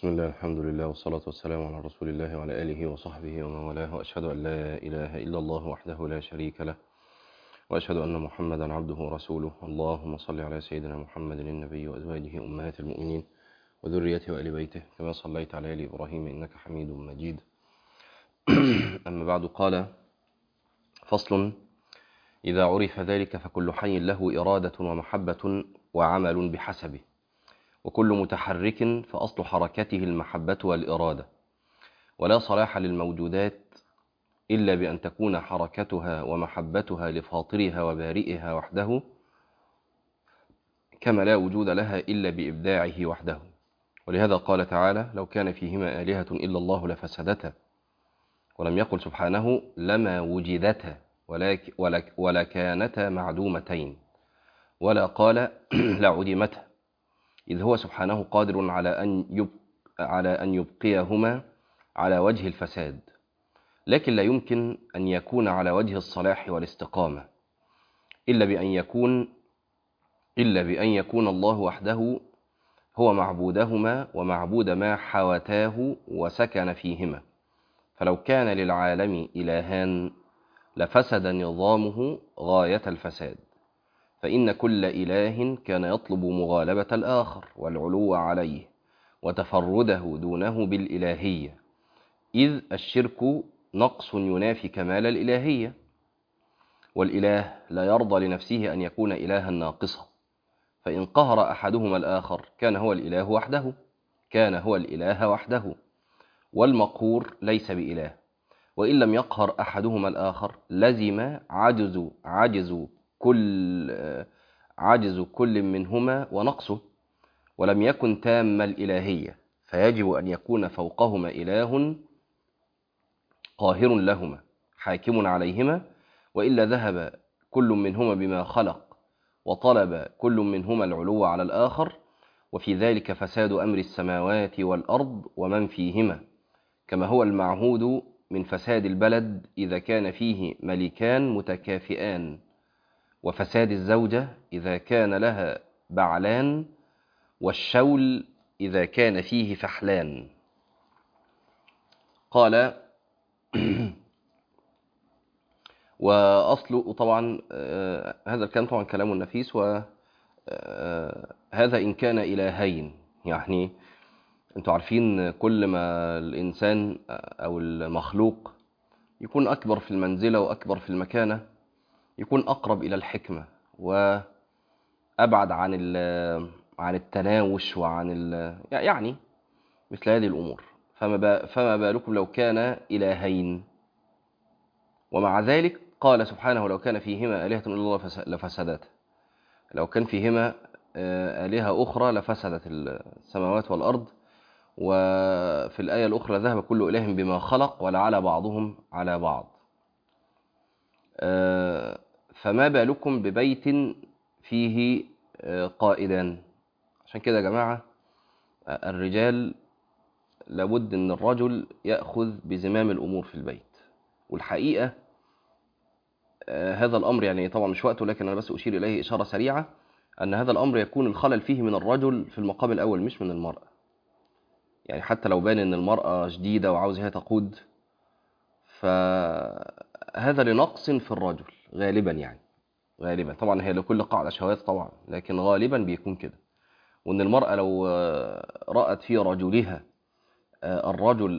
بسم الله الحمد لله والصلاة والسلام على رسول الله وعلى آله وصحبه ومن والاه وأشهد أن لا إله إلا الله وحده لا شريك له وأشهد أن محمدا عبده ورسوله اللهم صل على سيدنا محمد النبي وأزواجه أمهات المؤمنين وذريته وآل بيته كما صليت على آل إبراهيم إنك حميد مجيد أما بعد قال فصل إذا عرف ذلك فكل حي له إرادة ومحبة وعمل بحسبه وكل متحرك فأصل حركته المحبة والإرادة ولا صلاح للموجودات إلا بأن تكون حركتها ومحبتها لفاطرها وبارئها وحده كما لا وجود لها إلا بإبداعه وحده ولهذا قال تعالى لو كان فيهما آلهة إلا الله لفسدتا ولم يقل سبحانه لما وجدتا ولك ولك ولكانتا معدومتين ولا قال لعدمتا إذ هو سبحانه قادر على أن يب على أن يبقيهما على وجه الفساد لكن لا يمكن أن يكون على وجه الصلاح والاستقامة إلا بأن يكون إلا بأن يكون الله وحده هو معبودهما ومعبود ما حوتاه وسكن فيهما فلو كان للعالم إلهان لفسد نظامه غاية الفساد فإن كل إله كان يطلب مغالبة الآخر والعلو عليه وتفرده دونه بالإلهية إذ الشرك نقص ينافي كمال الإلهية والإله لا يرضى لنفسه أن يكون إلها ناقصا فإن قهر أحدهما الآخر كان هو الإله وحده كان هو الإله وحده والمقهور ليس بإله وإن لم يقهر أحدهما الآخر لزم عجز عجز كل عجز كل منهما ونقصه ولم يكن تام الإلهية فيجب أن يكون فوقهما إله قاهر لهما حاكم عليهما وإلا ذهب كل منهما بما خلق وطلب كل منهما العلو على الآخر وفي ذلك فساد أمر السماوات والأرض ومن فيهما كما هو المعهود من فساد البلد إذا كان فيه ملكان متكافئان وفساد الزوجة إذا كان لها بعلان والشول إذا كان فيه فحلان قال وأصل طبعا هذا الكلام طبعا كلام نفيس وهذا إن كان إلهين يعني انتوا عارفين كل ما الإنسان أو المخلوق يكون أكبر في المنزلة وأكبر في المكانة يكون أقرب إلى الحكمة وأبعد عن عن التناوش وعن ال يعني مثل هذه الأمور فما فما بالكم لو كان إلهين ومع ذلك قال سبحانه لو كان فيهما آلهة إلا الله لفسدتا لو كان فيهما آلهة أخرى لفسدت السماوات والأرض وفي الآية الأخرى ذهب كل إله بما خلق ولعلى بعضهم على بعض فما بالكم ببيت فيه قائدان عشان كده يا جماعة الرجال لابد ان الرجل يأخذ بزمام الأمور في البيت والحقيقة هذا الأمر يعني طبعا مش وقته لكن أنا بس أشير إليه إشارة سريعة أن هذا الأمر يكون الخلل فيه من الرجل في المقام الأول مش من المرأة يعني حتى لو بان ان المرأة شديدة وعاوزة هي تقود فهذا لنقص في الرجل غالبا يعني غالبا طبعا هي لكل قاعدة شواذ طبعا لكن غالبا بيكون كده وان المرأة لو رأت في رجلها الرجل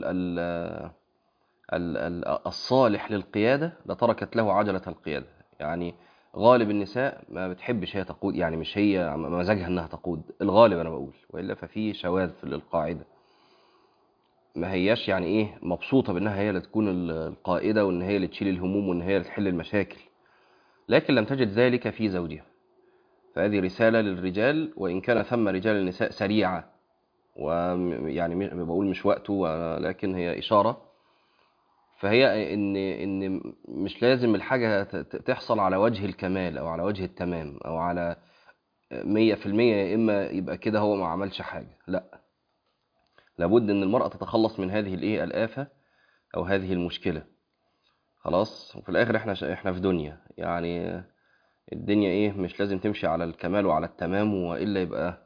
الصالح للقيادة لتركت له عجلة القيادة يعني غالب النساء ما بتحبش هي تقود يعني مش هي مزاجها انها تقود الغالب انا بقول والا ففي شواذ في القاعده ما هياش يعني ايه مبسوطه بانها هي اللي تكون القائده وان هي اللي تشيل الهموم وان هي اللي تحل المشاكل لكن لم تجد ذلك في زوجها فهذه رساله للرجال وان كان ثم رجال النساء سريعه ويعني بقول مش وقته ولكن هي اشاره فهي ان ان مش لازم الحاجه تحصل على وجه الكمال او على وجه التمام او على 100% يا اما يبقى كده هو ما عملش حاجه لا لابد ان المراه تتخلص من هذه الايه الافه او هذه المشكله خلاص وفي الاخر احنا احنا في دنيا يعني الدنيا ايه مش لازم تمشي على الكمال وعلى التمام والا يبقى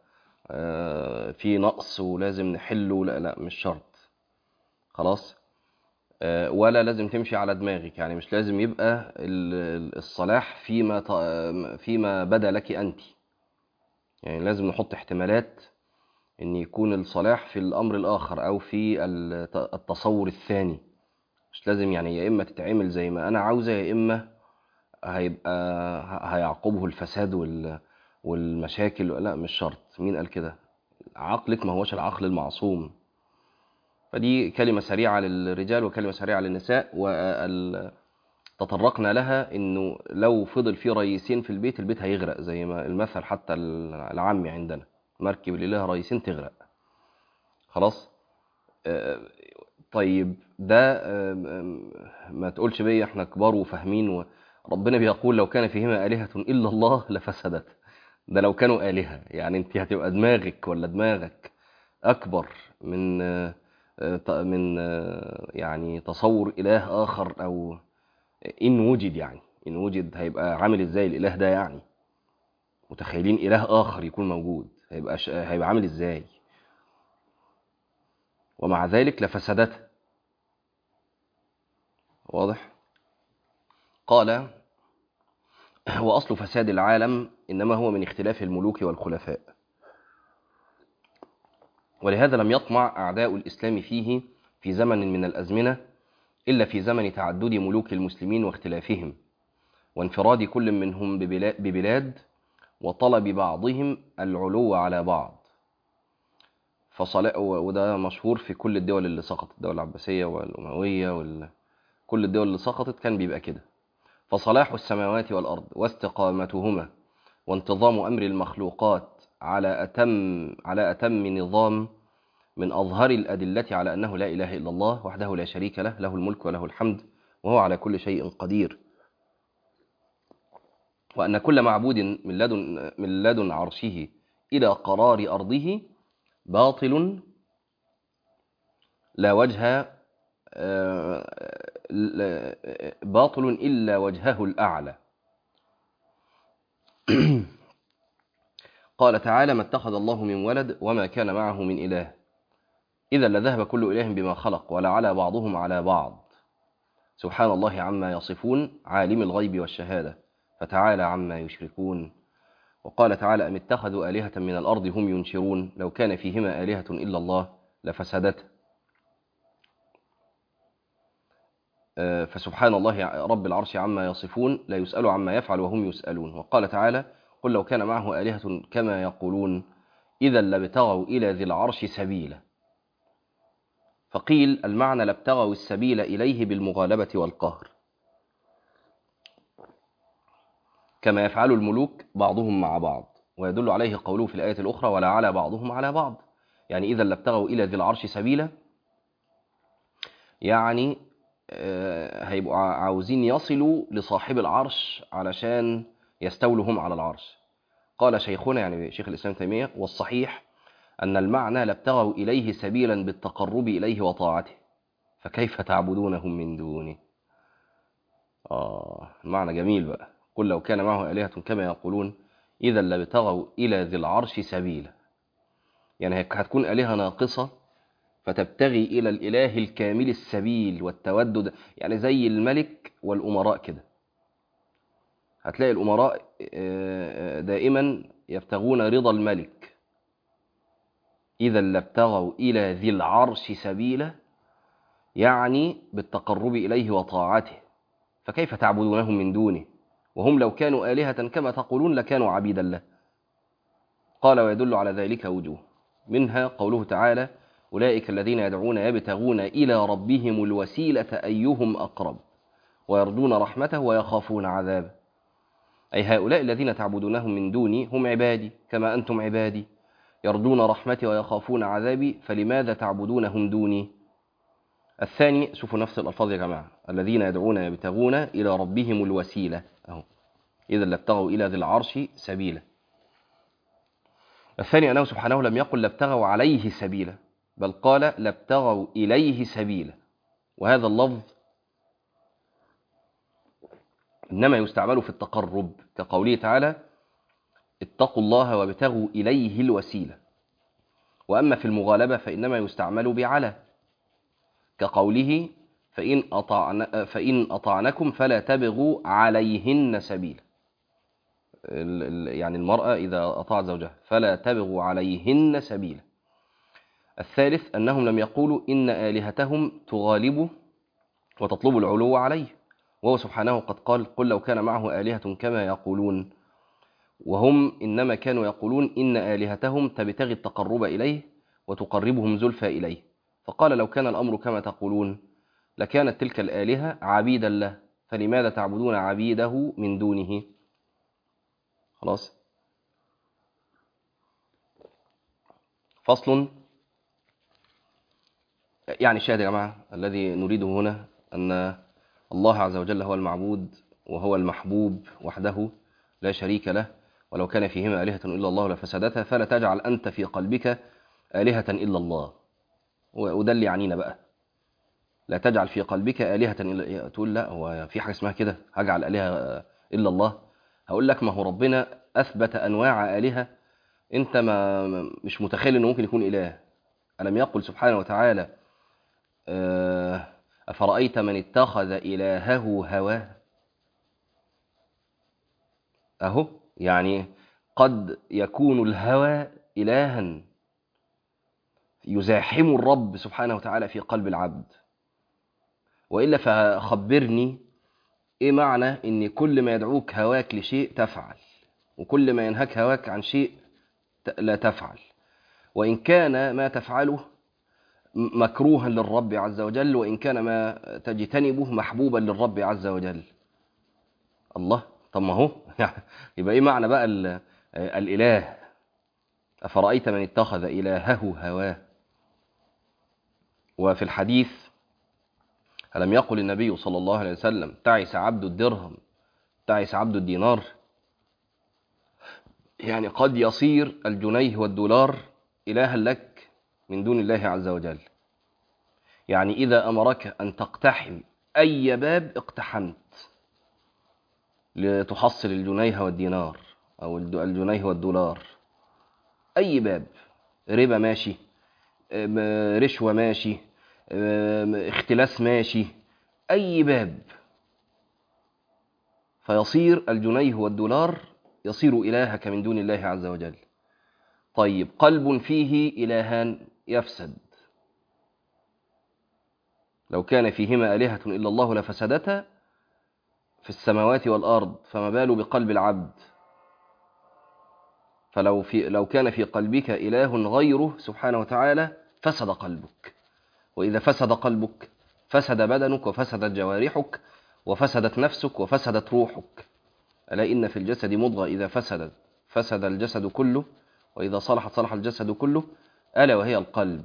آه، في نقص ولازم نحله لا لا مش شرط خلاص آه، ولا لازم تمشي على دماغك يعني مش لازم يبقى ال- ال- الصلاح فيما ط- فيما بدا لك أنت يعني لازم نحط احتمالات ان يكون الصلاح في الامر الاخر او في الت- التصور الثاني مش لازم يعني يا اما تتعمل زي ما انا عاوزه يا اما هيبقى ه- هيعقبه الفساد وال والمشاكل لا مش شرط مين قال كده عقلك ما هوش العقل المعصوم فدي كلمة سريعة للرجال وكلمة سريعة للنساء وتطرقنا لها انه لو فضل في رئيسين في البيت البيت هيغرق زي ما المثل حتى العامي عندنا مركب اللي لها رئيسين تغرق خلاص آه، طيب ده آه، ما تقولش بيه احنا كبار وفاهمين و... ربنا بيقول لو كان فيهما آلهة إلا الله لفسدت ده لو كانوا آلهة يعني انت هتبقى دماغك ولا دماغك أكبر من آه، آه، ط- من آه، يعني تصور إله آخر أو إن وجد يعني إن وجد هيبقى عامل إزاي الإله ده يعني متخيلين إله آخر يكون موجود هيبقى ش... هيبقى عامل إزاي ومع ذلك لفسدته واضح قال وأصل فساد العالم إنما هو من اختلاف الملوك والخلفاء ولهذا لم يطمع أعداء الإسلام فيه في زمن من الأزمنة إلا في زمن تعدد ملوك المسلمين واختلافهم وانفراد كل منهم ببلا- ببلاد وطلب بعضهم العلو على بعض فصلاح وده مشهور في كل الدول اللي سقطت الدولة العباسية والأموية وال... كل الدول اللي سقطت كان بيبقى كده فصلاح السماوات والأرض واستقامتهما وانتظام أمر المخلوقات على أتم على أتم نظام من أظهر الأدلة على أنه لا إله إلا الله وحده لا شريك له له الملك وله الحمد وهو على كل شيء قدير وأن كل معبود من لدن من لدن عرشه إلى قرار أرضه باطل لا وجه آه، لا- باطل إلا وجهه الأعلى قال تعالى ما اتخذ الله من ولد وما كان معه من إله إذا لذهب كل إله بما خلق ولعلى بعضهم على بعض سبحان الله عما يصفون عالم الغيب والشهادة فتعالى عما يشركون وقال تعالى أم اتخذوا آلهة من الأرض هم ينشرون لو كان فيهما آلهة إلا الله لفسدتا آه، فسبحان الله رب العرش عما يصفون لا يسأل عما يفعل وهم يسألون وقال تعالى قل لو كان معه آلهة كما يقولون إذا لابتغوا إلى ذي العرش سبيلا فقيل المعنى لابتغوا السبيل إليه بالمغالبة والقهر كما يفعل الملوك بعضهم مع بعض ويدل عليه قوله في الآية الأخرى ولا على بعضهم على بعض يعني إذا لابتغوا إلى ذي العرش سبيلا يعني آه، هيبقوا ع- عاوزين يصلوا لصاحب العرش علشان يستولوا هم على العرش قال شيخنا يعني شيخ الإسلام تيمية والصحيح أن المعنى لابتغوا إليه سبيلا بالتقرب إليه وطاعته فكيف تعبدونهم من دونه آه المعنى جميل بقى قل لو كان معه آلهة كما يقولون إذا لابتغوا إلى ذي العرش سبيلا يعني هي- هتكون آلهة ناقصة فتبتغي إلى الإله الكامل السبيل والتودد يعني زي الملك والأمراء كده هتلاقي الأمراء آه، آه، دائما يبتغون رضا الملك إذا لابتغوا إلى ذي العرش سبيلا يعني بالتقرب إليه وطاعته فكيف تعبدونهم من دونه وهم لو كانوا آلهة كما تقولون لكانوا عبيدا له قال ويدل على ذلك وجوه منها قوله تعالى أولئك الذين يدعون يبتغون إلى ربهم الوسيلة أيهم أقرب ويرجون رحمته ويخافون عذابه أي هؤلاء الذين تعبدونهم من دوني هم عبادي كما أنتم عبادي يرجون رحمتي ويخافون عذابي فلماذا تعبدونهم دوني الثاني شوفوا نفس الألفاظ يا جماعة الذين يدعون يبتغون إلى ربهم الوسيلة أهو إذا لابتغوا إلى ذي العرش سبيلا الثاني أنه سبحانه لم يقل لابتغوا عليه سبيلا بل قال لابتغوا إليه سبيلا وهذا اللفظ إنما يستعمل في التقرب كقوله تعالى اتقوا الله وابتغوا إليه الوسيلة وأما في المغالبة فإنما يستعمل بعلى كقوله فإن, أطعن فإن أطعنكم فلا تبغوا عليهن سبيلا يعني المرأة إذا أطاعت زوجها فلا تبغوا عليهن سبيلا الثالث أنهم لم يقولوا إن آلهتهم تغالبه وتطلب العلو عليه وهو سبحانه قد قال قل لو كان معه آلهة كما يقولون وهم إنما كانوا يقولون إن آلهتهم تبتغي التقرب إليه وتقربهم زلفى إليه فقال لو كان الأمر كما تقولون لكانت تلك الآلهة عبيدا له فلماذا تعبدون عبيده من دونه خلاص فصل يعني الشاهد يا جماعة الذي نريده هنا أن الله عز وجل هو المعبود وهو المحبوب وحده لا شريك له ولو كان فيهما آلهة إلا الله لفسدتها فلا تجعل أنت في قلبك آلهة إلا الله وده اللي يعنينا بقى لا تجعل في قلبك آلهة إلا تقول لا هو في حاجة اسمها كده هجعل آلهة إلا الله هقول لك ما هو ربنا أثبت أنواع آلهة أنت ما مش متخيل أنه ممكن يكون إله ألم يقل سبحانه وتعالى أفرأيت من اتخذ إلهه هواه أهو يعني قد يكون الهوى إلها يزاحم الرب سبحانه وتعالى في قلب العبد وإلا فخبرني إيه معنى إن كل ما يدعوك هواك لشيء تفعل وكل ما ينهك هواك عن شيء لا تفعل وإن كان ما تفعله مكروها للرب عز وجل وإن كان ما تجتنبه محبوبا للرب عز وجل الله طب ما هو يبقى ايه معنى بقى الاله افرايت من اتخذ الهه هواه وفي الحديث ألم يقل النبي صلى الله عليه وسلم تعس عبد الدرهم تعس عبد الدينار يعني قد يصير الجنيه والدولار إلها لك من دون الله عز وجل يعني إذا أمرك أن تقتحم أي باب اقتحمت لتحصل الجنيه والدينار أو الجنيه والدولار أي باب ربا ماشي رشوة ماشي اختلاس ماشي أي باب فيصير الجنيه والدولار يصير إلهك من دون الله عز وجل طيب قلب فيه إلهان يفسد لو كان فيهما آلهة إلا الله لفسدتا في السماوات والأرض فما بال بقلب العبد فلو في لو كان في قلبك إله غيره سبحانه وتعالى فسد قلبك وإذا فسد قلبك فسد بدنك وفسدت جوارحك وفسدت نفسك وفسدت روحك ألا إن في الجسد مضغة إذا فسدت فسد الجسد كله وإذا صلحت صلح الجسد كله ألا وهي القلب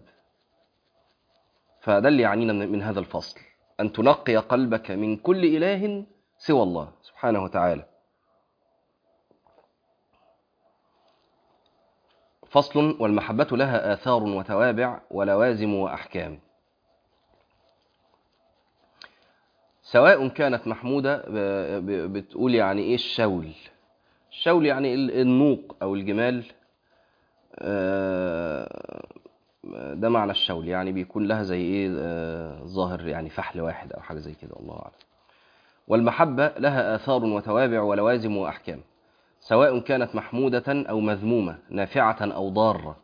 فده اللي يعنينا من هذا الفصل أن تنقي قلبك من كل إله سوى الله سبحانه وتعالى فصل والمحبة لها آثار وتوابع ولوازم وأحكام سواء كانت محمودة بتقول يعني إيه الشول الشول يعني النوق أو الجمال ده معنى الشول يعني بيكون لها زي إيه ظاهر يعني فحل واحد أو حاجة زي كده الله أعلم والمحبة لها آثار وتوابع ولوازم وأحكام سواء كانت محمودة أو مذمومة نافعة أو ضارة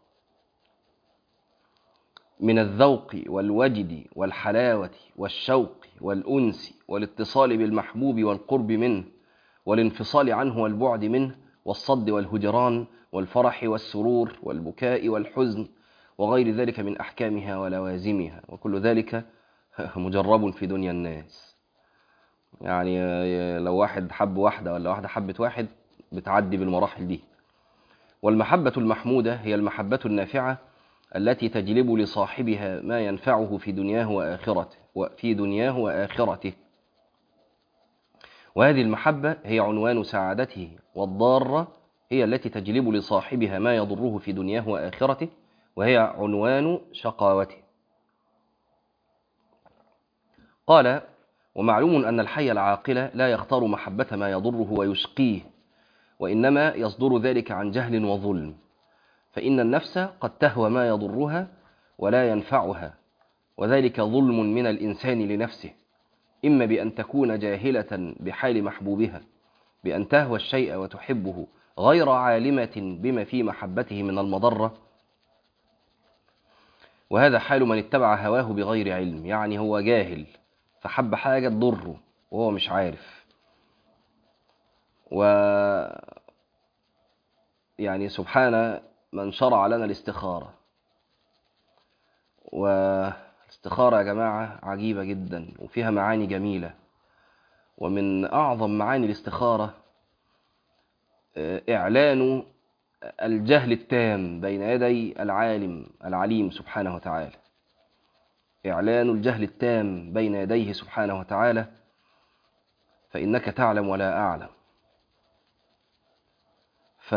من الذوق والوجد والحلاوة والشوق والأنس والاتصال بالمحبوب والقرب منه والانفصال عنه والبعد منه والصد والهجران والفرح والسرور والبكاء والحزن وغير ذلك من أحكامها ولوازمها وكل ذلك مجرب في دنيا الناس يعني لو واحد حب واحدة ولا واحدة حبت واحد بتعدي بالمراحل دي والمحبة المحمودة هي المحبة النافعة التي تجلب لصاحبها ما ينفعه في دنياه وآخرته وفي دنياه وآخرته وهذه المحبة هي عنوان سعادته والضارة هي التي تجلب لصاحبها ما يضره في دنياه وآخرته وهي عنوان شقاوته قال ومعلوم أن الحي العاقل لا يختار محبة ما يضره ويشقيه وإنما يصدر ذلك عن جهل وظلم فإن النفس قد تهوى ما يضرها ولا ينفعها وذلك ظلم من الإنسان لنفسه إما بأن تكون جاهلة بحال محبوبها بأن تهوى الشيء وتحبه غير عالمة بما في محبته من المضرة وهذا حال من اتبع هواه بغير علم يعني هو جاهل فحب حاجة تضره وهو مش عارف و يعني سبحان من شرع لنا الاستخارة والاستخارة يا جماعة عجيبة جدا وفيها معاني جميلة ومن أعظم معاني الاستخارة إعلان الجهل التام بين يدي العالم العليم سبحانه وتعالى إعلان الجهل التام بين يديه سبحانه وتعالى فإنك تعلم ولا أعلم ف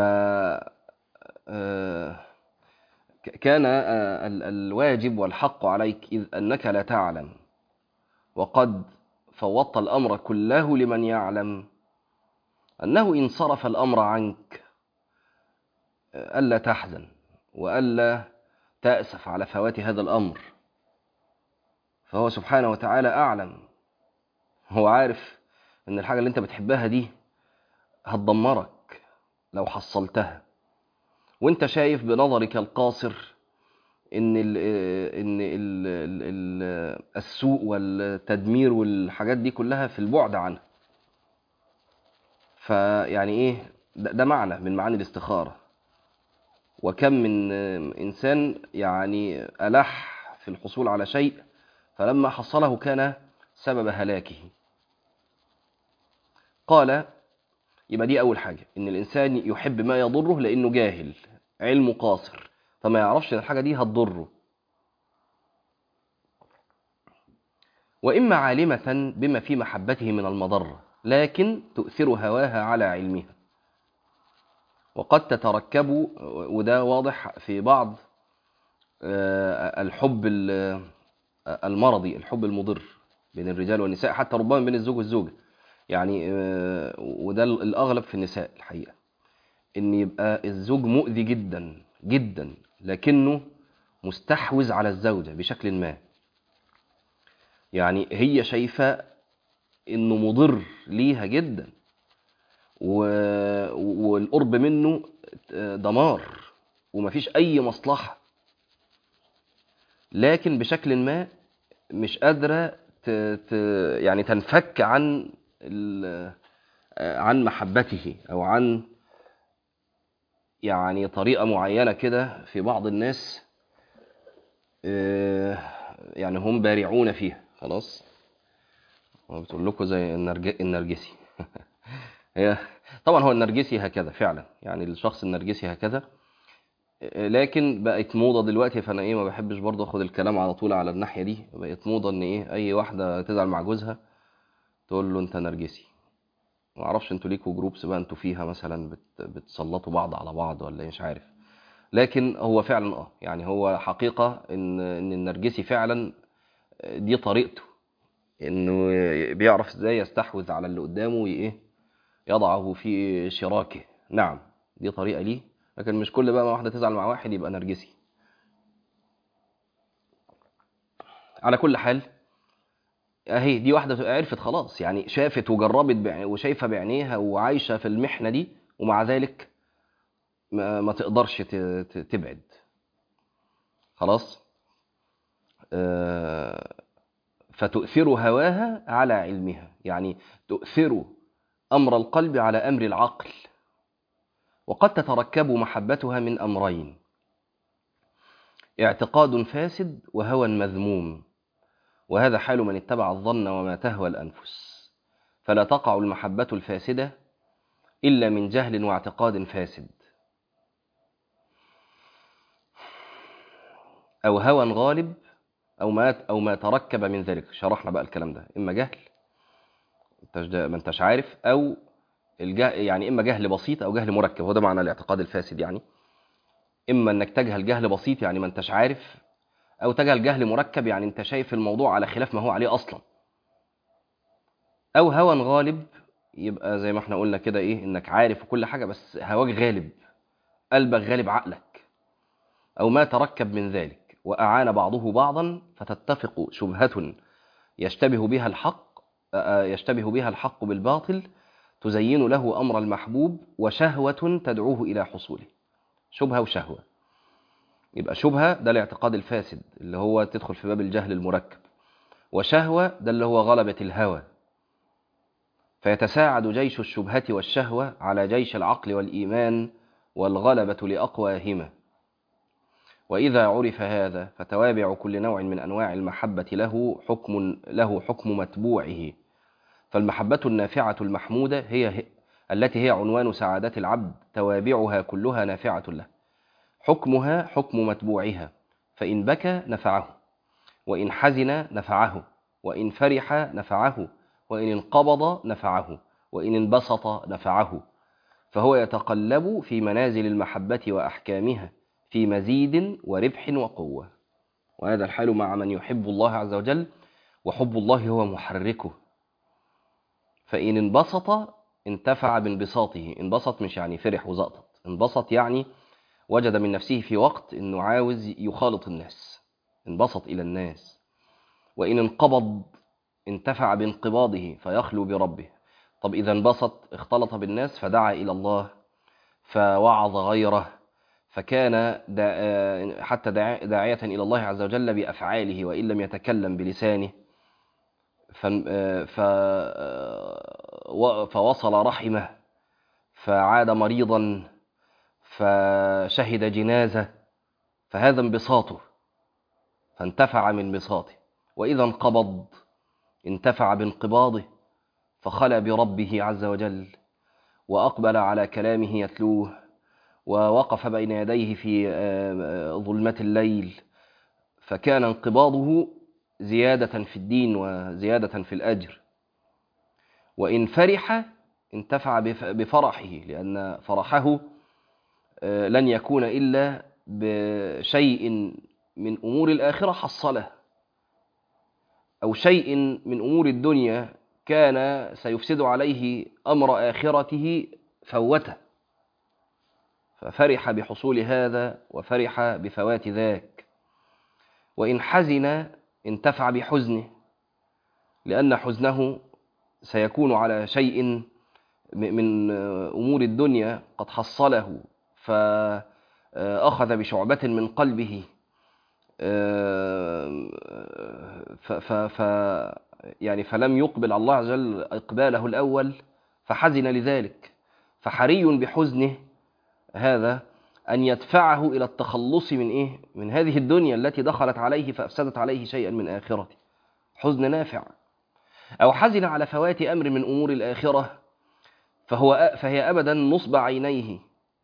كان الواجب والحق عليك إذ أنك لا تعلم وقد فوضت الأمر كله لمن يعلم أنه إن صرف الأمر عنك ألا تحزن وألا تأسف على فوات هذا الأمر فهو سبحانه وتعالى أعلم هو عارف أن الحاجة اللي أنت بتحبها دي هتدمرك لو حصلتها وانت شايف بنظرك القاصر ان ال ان ال ال السوء والتدمير والحاجات دي كلها في البعد عنها فيعني ايه ده, ده معنى من معاني الاستخاره وكم من انسان يعني الح في الحصول على شيء فلما حصله كان سبب هلاكه قال يبقى دي اول حاجه ان الانسان يحب ما يضره لانه جاهل علمه قاصر فما يعرفش ان الحاجه دي هتضره واما عالمه بما في محبته من المضره لكن تؤثر هواها على علمها وقد تتركب وده واضح في بعض الحب المرضي الحب المضر بين الرجال والنساء حتى ربما بين الزوج والزوجه يعني وده الاغلب في النساء الحقيقه ان يبقى الزوج مؤذي جدا جدا لكنه مستحوذ على الزوجه بشكل ما يعني هي شايفه انه مضر ليها جدا و... والقرب منه دمار ومفيش اي مصلحه لكن بشكل ما مش قادره ت... ت... يعني تنفك عن ال... عن محبته او عن يعني طريقه معينه كده في بعض الناس يعني هم بارعون فيها خلاص بتقول لكم زي النرج... النرجسي هي طبعا هو النرجسي هكذا فعلا يعني الشخص النرجسي هكذا لكن بقت موضه دلوقتي فانا ايه ما بحبش برضه اخد الكلام على طول على الناحيه دي بقت موضه ان ايه اي واحده تزعل مع جوزها تقول له انت نرجسي ما اعرفش انتوا ليكوا جروبس بقى انتوا فيها مثلا بت... بتسلطوا بعض على بعض ولا مش عارف لكن هو فعلا اه يعني هو حقيقه ان ان النرجسي فعلا دي طريقته انه بيعرف ازاي يستحوذ على اللي قدامه وايه يضعه في شراكه نعم دي طريقه ليه لكن مش كل بقى ما واحده تزعل مع واحد يبقى نرجسي على كل حال اهي دي واحده عرفت خلاص يعني شافت وجربت وشايفه بعينيها وعايشه في المحنه دي ومع ذلك ما, ما تقدرش تبعد خلاص آه فتؤثر هواها على علمها يعني تؤثر امر القلب على امر العقل وقد تتركب محبتها من امرين اعتقاد فاسد وهوى مذموم وهذا حال من اتبع الظن وما تهوى الانفس فلا تقع المحبه الفاسده الا من جهل واعتقاد فاسد او هوى غالب او ما او ما تركب من ذلك شرحنا بقى الكلام ده اما جهل ما انتش عارف او الجهل يعني اما جهل بسيط او جهل مركب هو ده معنى الاعتقاد الفاسد يعني اما انك تجهل جهل بسيط يعني ما انتش عارف او تجهل جهل مركب يعني انت شايف الموضوع على خلاف ما هو عليه اصلا او هوى غالب يبقى زي ما احنا قلنا كده ايه انك عارف وكل حاجه بس هواك غالب قلبك غالب عقلك أو ما تركب من ذلك وأعان بعضه بعضا فتتفق شبهة يشتبه بها الحق يشتبه بها الحق بالباطل تزين له أمر المحبوب وشهوة تدعوه إلى حصوله شبهة وشهوة يبقى شبهة ده الاعتقاد الفاسد اللي هو تدخل في باب الجهل المركب وشهوة ده اللي هو غلبة الهوى فيتساعد جيش الشبهة والشهوة على جيش العقل والإيمان والغلبة لأقواهما وإذا عرف هذا فتوابع كل نوع من أنواع المحبة له حكم له حكم متبوعه فالمحبة النافعة المحمودة هي التي هي عنوان سعادة العبد توابعها كلها نافعة له حكمها حكم متبوعها فإن بكى نفعه وإن حزن نفعه وإن فرح نفعه وإن انقبض نفعه وإن انبسط نفعه فهو يتقلب في منازل المحبة وأحكامها في مزيد وربح وقوة وهذا الحال مع من يحب الله عز وجل وحب الله هو محركه فإن انبسط انتفع بانبساطه انبسط مش يعني فرح وزقطط انبسط يعني وجد من نفسه في وقت انه عاوز يخالط الناس انبسط الى الناس وان انقبض انتفع بانقباضه فيخلو بربه طب اذا انبسط اختلط بالناس فدعا الى الله فوعظ غيره فكان دا حتى داعية إلى الله عز وجل بأفعاله وإن لم يتكلم بلسانه فوصل رحمه فعاد مريضا فشهد جنازة فهذا انبساطه فانتفع من انبساطه وإذا انقبض انتفع بانقباضه فخلى بربه عز وجل وأقبل على كلامه يتلوه ووقف بين يديه في ظلمة الليل فكان انقباضه زيادة في الدين وزيادة في الأجر وإن فرح انتفع بفرحه لأن فرحه لن يكون إلا بشيء من أمور الآخرة حصله أو شيء من أمور الدنيا كان سيفسد عليه أمر آخرته فوته ففرح بحصول هذا وفرح بفوات ذاك وإن حزن انتفع بحزنه لأن حزنه سيكون على شيء من أمور الدنيا قد حصله فأخذ بشعبة من قلبه ف ف يعني فلم يقبل الله عز وجل إقباله الأول فحزن لذلك فحري بحزنه هذا أن يدفعه إلى التخلص من إيه؟ من هذه الدنيا التي دخلت عليه فأفسدت عليه شيئا من آخرته حزن نافع أو حزن على فوات أمر من أمور الآخرة فهو فهي أبدا نصب عينيه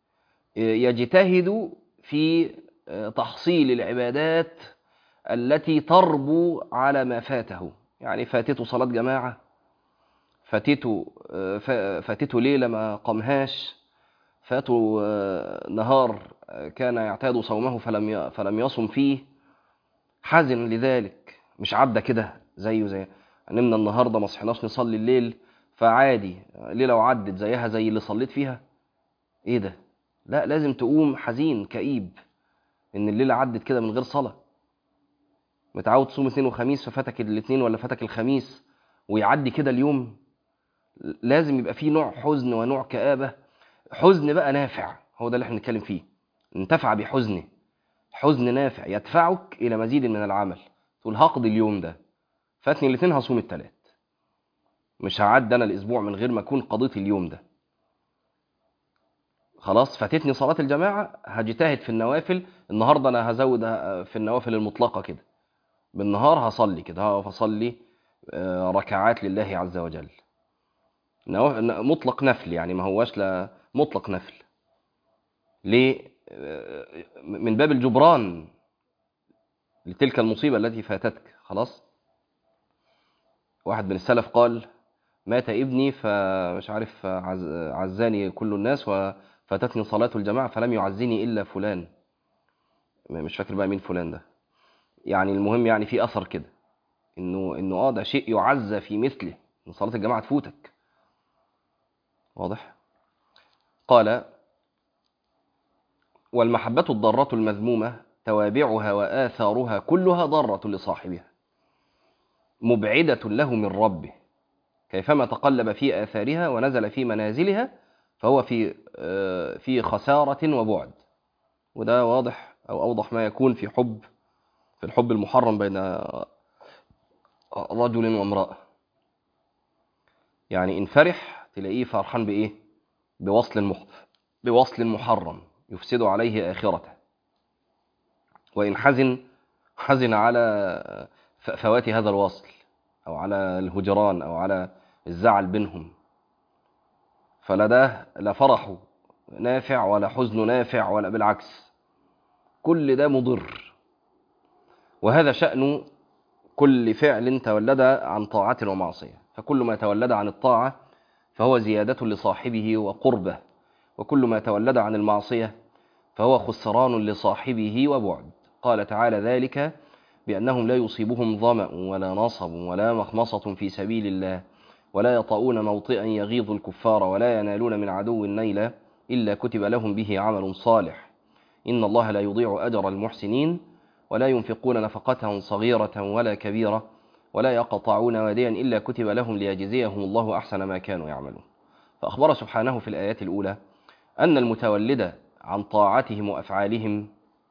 يجتهد في تحصيل العبادات التي تربو على ما فاته يعني فاتته صلاة جماعة فاتته فاتته ليلة ما قامهاش فاته نهار كان يعتاد صومه فلم فلم يصم فيه حزن لذلك مش عدى كده زيه زي نمنا النهارده ما صحناش نصلي الليل فعادي ليله وعدت زيها زي اللي صليت فيها ايه ده لا لازم تقوم حزين كئيب ان الليله عدت كده من غير صلاه متعود تصوم اثنين وخميس ففاتك الاثنين ولا فاتك الخميس ويعدي كده اليوم لازم يبقى فيه نوع حزن ونوع كآبة حزن بقى نافع هو ده اللي احنا بنتكلم فيه انتفع بحزنه حزن نافع يدفعك إلى مزيد من العمل تقول هقضي اليوم ده فاتني الاثنين هصوم الثلاث مش هعدي انا الاسبوع من غير ما اكون قضيت اليوم ده خلاص فاتتني صلاة الجماعة هجتهد في النوافل النهاردة أنا هزود في النوافل المطلقة كده بالنهار هصلي كده هقف أصلي ركعات لله عز وجل مطلق نفل يعني ما هواش لا مطلق نفل ليه من باب الجبران لتلك المصيبة التي فاتتك خلاص واحد من السلف قال مات ابني فمش عارف عزاني كل الناس وفاتتني صلاة الجماعة فلم يعزني إلا فلان مش فاكر بقى مين فلان ده يعني المهم يعني في أثر كده إنه إنه آه ده شيء يعزى في مثله إن صلاة الجماعة تفوتك واضح قال والمحبة الضارة المذمومة توابعها وآثارها كلها ضارة لصاحبها مبعدة له من ربه كيفما تقلب في آثارها ونزل في منازلها فهو في في خسارة وبعد وده واضح أو أوضح ما يكون في حب في الحب المحرم بين رجل وامرأة يعني إن فرح تلاقيه فرحان بإيه بوصل مح... بوصل محرم يفسد عليه آخرته وإن حزن حزن على فوات هذا الوصل أو على الهجران أو على الزعل بينهم فلا ده لا فرحه نافع ولا حزن نافع ولا بالعكس كل ده مضر وهذا شأن كل فعل تولد عن طاعة ومعصية فكل ما تولد عن الطاعة فهو زيادة لصاحبه وقربه وكل ما تولد عن المعصية فهو خسران لصاحبه وبعد قال تعالى ذلك بأنهم لا يصيبهم ظمأ ولا نصب ولا مخمصة في سبيل الله ولا يطؤون موطئا يغيظ الكفار ولا ينالون من عدو نيلا إلا كتب لهم به عمل صالح إن الله لا يضيع أجر المحسنين ولا ينفقون نفقة صغيرة ولا كبيرة ولا يقطعون واديا إلا كتب لهم ليجزيهم الله أحسن ما كانوا يعملون فأخبر سبحانه في الآيات الأولى أن المتولد عن طاعتهم وأفعالهم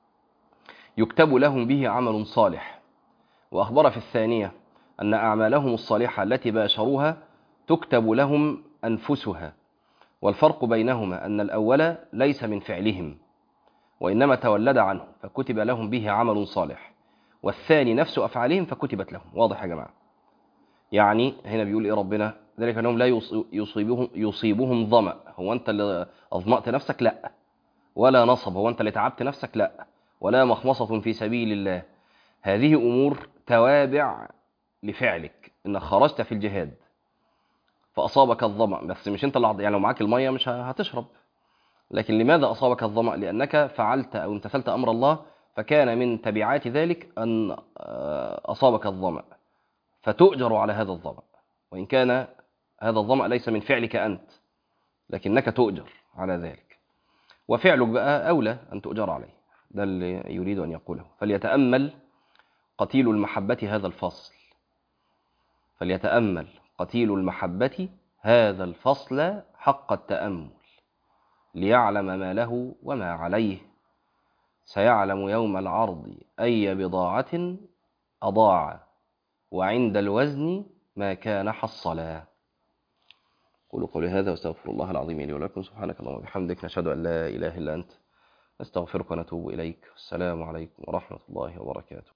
يكتب لهم به عمل صالح وأخبر في الثانية أن أعمالهم الصالحة التي باشروها تكتب لهم أنفسها والفرق بينهما أن الأول ليس من فعلهم وإنما تولد عنه فكتب لهم به عمل صالح والثاني نفس أفعالهم فكتبت لهم واضح يا جماعة يعني هنا بيقول إيه ربنا ذلك أنهم لا يصيبهم, يصيبهم ظمأ هو أنت اللي أظمأت نفسك لا ولا نصب هو أنت اللي تعبت نفسك لا ولا مخمصة في سبيل الله هذه أمور توابع لفعلك إنك خرجت في الجهاد فأصابك الظمأ بس مش أنت اللي يعني لو معاك المية مش هتشرب لكن لماذا أصابك الظمأ لأنك فعلت أو امتثلت أمر الله فكان من تبعات ذلك أن أصابك الظمأ فتؤجر على هذا الظمأ وإن كان هذا الظمأ ليس من فعلك أنت لكنك تؤجر على ذلك وفعلك بقى أولى أن تؤجر عليه ده اللي يريد أن يقوله فليتأمل قتيل المحبة هذا الفصل فليتأمل قتيل المحبة هذا الفصل حق التأمل ليعلم ما له وما عليه سيعلم يوم العرض أي بضاعة أضاع وعند الوزن ما كان حصلا قولوا قولي هذا واستغفر الله العظيم لي ولكم سبحانك اللهم وبحمدك نشهد أن لا إله إلا أنت نستغفرك ونتوب إليك السلام عليكم ورحمة الله وبركاته